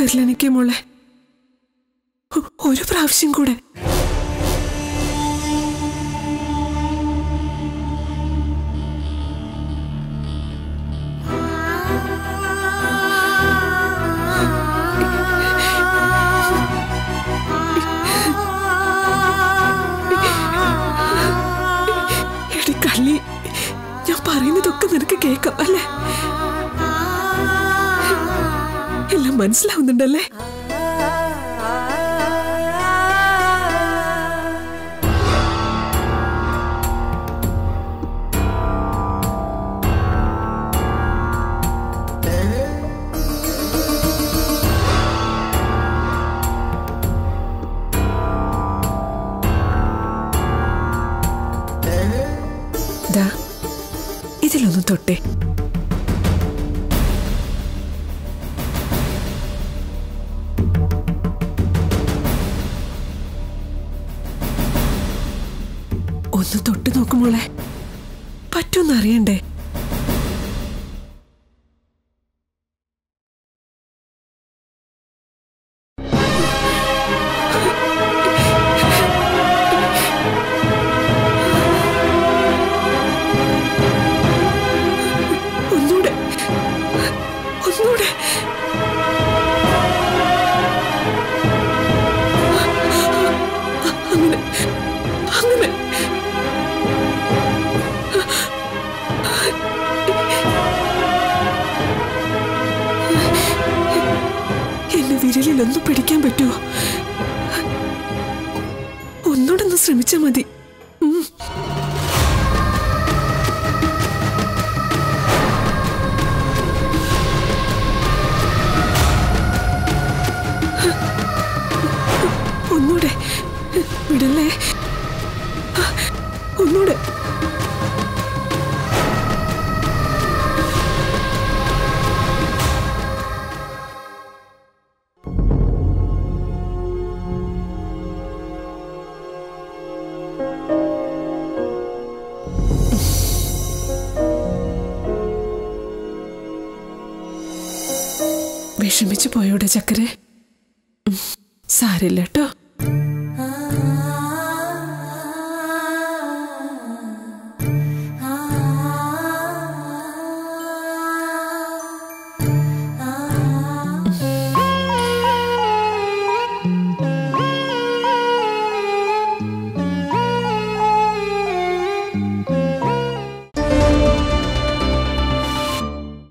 തരില്ല എനിക്ക് മോളെ ഒ- ഒരു പ്രാവശ്യം കൂടെ എടി കള്ളി ഞാൻ പറയുന്നതൊക്കെ നിനക്ക് കേൾക്കാം അല്ലേ എല്ലാം മനസ്സിലാവുന്നുണ്ടല്ലേ ദാ ഇതിലൊന്നും തൊട്ടേ ഒന്ന് തൊട്ട് നോക്കുമോളെ പറ്റൂന്ന് അറിയണ്ടേ ഒന്നൂടെ ഒന്നൂടെ അങ്ങനെ അങ്ങനെ എന്നെ വിരലിൽ ഒന്ന് പിടിക്കാൻ പറ്റുമോ ഒന്നുകൂടെ ഒന്ന് ശ്രമിച്ചാൽ മതി ഉം. ഒന്നൂടെ വിടല്ലേ ഒന്നൂടെ വിഷമിച്ചു പോയോടെ ചക്കരെ ഉം, സാരില്ല കേട്ടോ